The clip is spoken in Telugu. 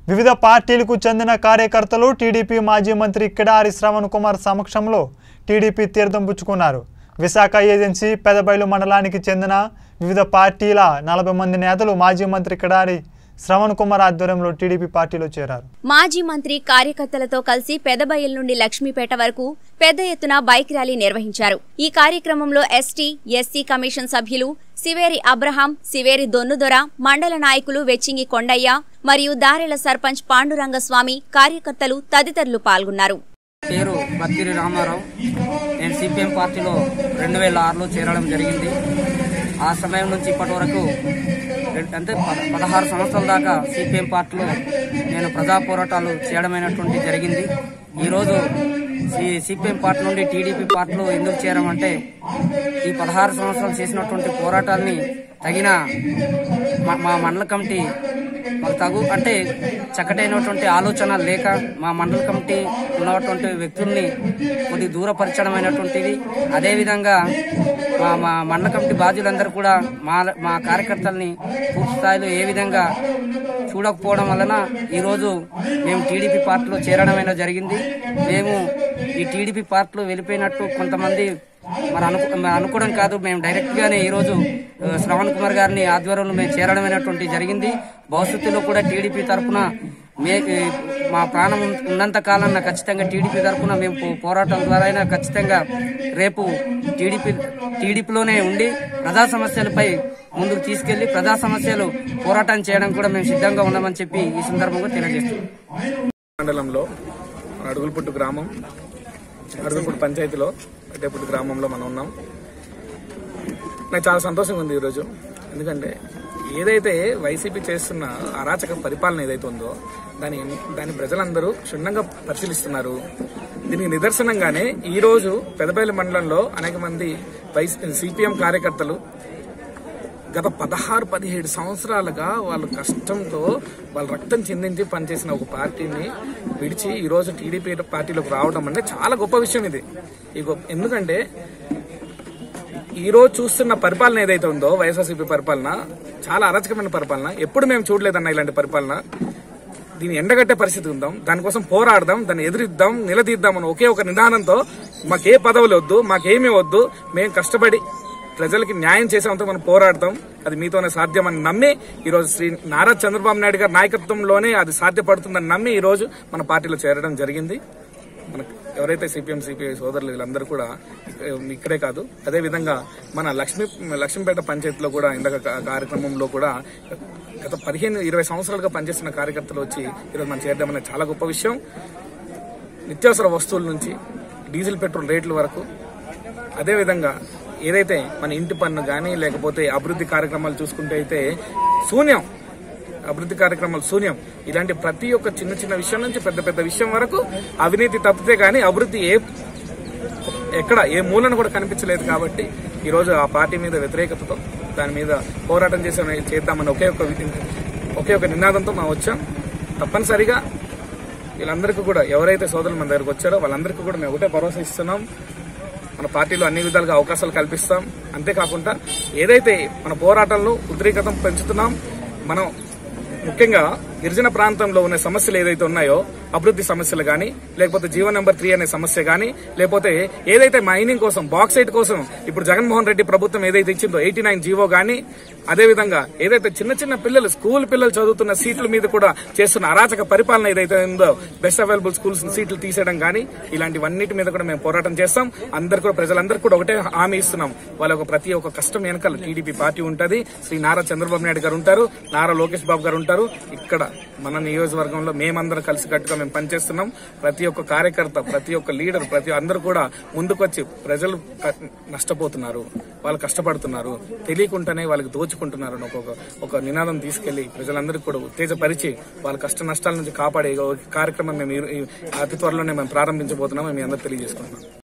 వివిధ పార్టీలకు చెందిన కార్యకర్తలు టీడీపీ మాజీ మంత్రి కిడారి శ్రవణ్ కుమార్ సమక్షంలో టీడీపీ తీర్థం పుచ్చుకున్నారు విశాఖ ఏజెన్సీ పెదబైలు మండలానికి చెందిన వివిధ పార్టీల నలభై మంది నేతలు మాజీ మంత్రి కిడారి శ్రవణ్ కుమార్ ఆధ్వర్యంలో టీడీపీ పార్టీలో చేరారు మాజీ మంత్రి కార్యకర్తలతో కలిసి పెదబయల్ నుండి లక్ష్మీపేట వరకు పెద్ద ఎత్తున బైక్ ర్యాలీ నిర్వహించారు ఈ కార్యక్రమంలో ఎస్టీ ఎస్సీ కమిషన్ సభ్యులు సివేరి అబ్రహాం సివేరి దొన్నుదొర మండల నాయకులు వెచ్చింగి కొండయ్య మరియు దారెల సర్పంచ్ పాండురంగస్వామి కార్యకర్తలు తదితరులు పాల్గొన్నారు పేరు బత్తిరి రామారావు నేను సిపిఎం పార్టీలో రెండు వేల ఆరులో చేరడం జరిగింది ఆ సమయం నుంచి ఇప్పటి వరకు రెండు- అంటే పద- పదహారు సంవత్సరాల దాకా సిపిఎం పార్టీలో నేను ప్రజా పోరాటాలు చేయడమైనటువంటి జరిగింది ఈరోజు సి- సిపిఎం పార్టీ నుండి టీడీపీ పార్టీలో ఎందుకు చేరామంటే ఈ పదహారు సంవత్సరాలు చేసినటువంటి పోరాటాల్ని తగిన మా- మా మండల కమిటీ మాకు తగు అంటే చక్కటైనటువంటి ఆలోచన లేక మా మండల కమిటీ ఉన్నటువంటి వ్యక్తుల్ని కొద్ది దూరపరచడమైనటువంటిది అదేవిధంగా మా మా మండల కమిటీ బాధ్యులందరూ కూడా మా మా కార్యకర్తల్ని పూర్తి స్థాయిలో ఏ విధంగా చూడకపోవడం వలన ఈరోజు మేము టీడీపీ పార్టీలో చేరడమైనా జరిగింది మేము ఈ టీడీపీ పార్టీలో వెళ్ళిపోయినట్టు కొంతమంది మరి అనుకు మరి అనుకోవడం కాదు మేము డైరెక్ట్ గానే ఈ రోజు ఆ, శ్రవణ్ కుమార్ గారిని ఆధ్వర్యంలో మేము చేరడమైనటువంటి జరిగింది భవిష్యత్తులో కూడా టీడీపీ తరఫున మే ఈ, మా ప్రాణం ఉన్నంత కాలం ఖచ్చితంగా టీడీపీ తరఫున మేము పో- పోరాటం ద్వారా అయినా ఖచ్చితంగా రేపు టీడీపీ టీడీపీలోనే ఉండి ప్రజా సమస్యలపై ముందుకు తీసుకెళ్లి ప్రజా సమస్యలు పోరాటం చేయడం కూడా మేము సిద్ధంగా ఉన్నామని చెప్పి ఈ సందర్భంగా తెలియజేస్తున్నాం మండలంలో అడుగులపుట్టు గ్రామం అడుగులపుట్టు పంచాయతీలో అడ్డేపుట్టు గ్రామంలో మనం ఉన్నాం నాకు చాలా సంతోషంగా ఉంది ఈరోజు ఎందుకంటే ఏదైతే వైసీపీ చేస్తున్న అరాచక పరిపాలన ఏదైతే ఉందో దాని దాని ప్రజలందరూ క్షుణ్ణంగా పరిశీలిస్తున్నారు దీనికి నిదర్శనంగానే ఈ రోజు పెదబయలు మండలంలో అనేక మంది వైస్ సిపిఎం కార్యకర్తలు గత పదహారు పదిహేడు సంవత్సరాలుగా వాళ్ళ కష్టంతో వాళ్ళ రక్తం చిందించి పనిచేసిన ఒక పార్టీని విడిచి ఈ రోజు టీడీపీ పార్టీలోకి రావడం అంటే చాలా గొప్ప విషయం ఇది ఈ గొప్ప ఎందుకంటే ఈ రోజు చూస్తున్న పరిపాలన ఏదైతే ఉందో వైఎస్ఆర్సీపీ పరిపాలన చాలా అరాచకమైన పరిపాలన ఎప్పుడు మేము చూడలేదన్న ఇలాంటి పరిపాలన దీన్ని ఎండగట్టే పరిస్థితి ఉందాం దానికోసం పోరాడదాం దాన్ని ఎదురిద్దాం నిలదీద్దాం అని ఒకే ఒక నిదానంతో మాకే పదవులు వద్దు మాకేమీ వద్దు మేము కష్టపడి ప్రజలకి న్యాయం చేసేంత మనం పోరాడతాం అది మీతోనే సాధ్యమని నమ్మి ఈ రోజు శ్రీ నారా చంద్రబాబు నాయుడు గారి నాయకత్వంలోనే అది సాధ్యపడుతుందని నమ్మి ఈ రోజు మన పార్టీలో చేరడం జరిగింది మనకు ఎవరైతే సిపిఎం సిపిఐ సోదరులు వీళ్ళందరూ కూడా ఇక్క- ఇక్కడే కాదు అదే విధంగా మన లక్ష్మీ లక్ష్మీపేట పంచాయతీలో కూడా ఇందాక కా- కార్యక్రమంలో కూడా గత పదిహేను ఇరవై సంవత్సరాలుగా పనిచేస్తున్న కార్యకర్తలు వచ్చి ఈరోజు మనం చేద్దాం అనేది చాలా గొప్ప విషయం నిత్యావసర వస్తువుల నుంచి డీజిల్ పెట్రోల్ రేట్ల వరకు అదేవిధంగా ఏదైతే మన ఇంటి పన్ను కానీ లేకపోతే అభివృద్ధి కార్యక్రమాలు చూసుకుంటే అయితే శూన్యం అభివృద్ధి కార్యక్రమాలు శూన్యం ఇలాంటి ప్రతి ఒక్క చిన్న చిన్న విషయం నుంచి పెద్ద పెద్ద విషయం వరకు అవినీతి తప్పితే గానీ అభివృద్ధి ఏ ఎక్కడ ఏ మూలను కూడా కనిపించలేదు కాబట్టి ఈ రోజు ఆ పార్టీ మీద వ్యతిరేకతతో దాని మీద పోరాటం చేసే చేద్దామని ఒకే ఒక వి- ఒకే ఒక నినాదంతో మనం వచ్చాం తప్పనిసరిగా వీళ్ళందరికీ కూడా ఎవరైతే సోదరులు మన దగ్గరకు వచ్చారో వాళ్ళందరికీ కూడా మేము ఒకటే భరోసా ఇస్తున్నాం మన పార్టీలో అన్ని విధాలుగా అవకాశాలు కల్పిస్తాం అంతేకాకుండా ఏదైతే మన పోరాటాలను ఉద్రేకతం పెంచుతున్నాం మనం ముఖ్యంగా గిరిజన ప్రాంతంలో ఉన్న సమస్యలు ఏదైతే ఉన్నాయో అభివృద్ధి సమస్యలు కానీ లేకపోతే జీవో నెంబర్ త్రీ అనే సమస్య కానీ లేకపోతే ఏదైతే మైనింగ్ కోసం బాక్సైట్ కోసం ఇప్పుడు జగన్మోహన్ రెడ్డి ప్రభుత్వం ఏదైతే ఇచ్చిందో ఎయిటీ నైన్ జీవో కానీ అదేవిధంగా ఏదైతే చిన్న చిన్న పిల్లలు స్కూల్ పిల్లలు చదువుతున్న సీట్ల మీద కూడా చేస్తున్న అరాచక పరిపాలన ఏదైతే ఉందో బెస్ట్ అవైలబుల్ స్కూల్స్ సీట్లు తీసేయడం కానీ ఇలాంటివన్నిటి మీద కూడా మేము పోరాటం చేస్తాం అందరు కూడా ప్రజలందరికీ కూడా ఒకటే హామీ ఇస్తున్నాం వాళ్ళ ఒక ప్రతి ఒక్క కష్టం వెనకాల టీడీపీ పార్టీ ఉంటది శ్రీ నారా చంద్రబాబు నాయుడు గారు ఉంటారు నారా లోకేష్ బాబు గారు ఉంటారు ఇక్కడ మన నియోజకవర్గంలో మేమందరం కలిసి కట్టుగా మేము పనిచేస్తున్నాం ప్రతి ఒక్క కార్యకర్త ప్రతి ఒక్క లీడర్ ప్రతి అందరూ కూడా ముందుకొచ్చి ప్రజలు క- నష్టపోతున్నారు వాళ్ళు కష్టపడుతున్నారు తెలియకుండానే వాళ్ళకి దోచుకుంటున్నారు అని ఒక ఒక నినాదం తీసుకెళ్లి ప్రజలందరికీ కూడా ఉత్తేజపరిచి వాళ్ళ కష్ట నష్టాల నుంచి కాపాడే ఒక కార్యక్రమం మేము ఈ- ఈ అతి త్వరలోనే మేము ప్రారంభించబోతున్నాం మీ అందరూ తెలియజేసుకుంటున్నాం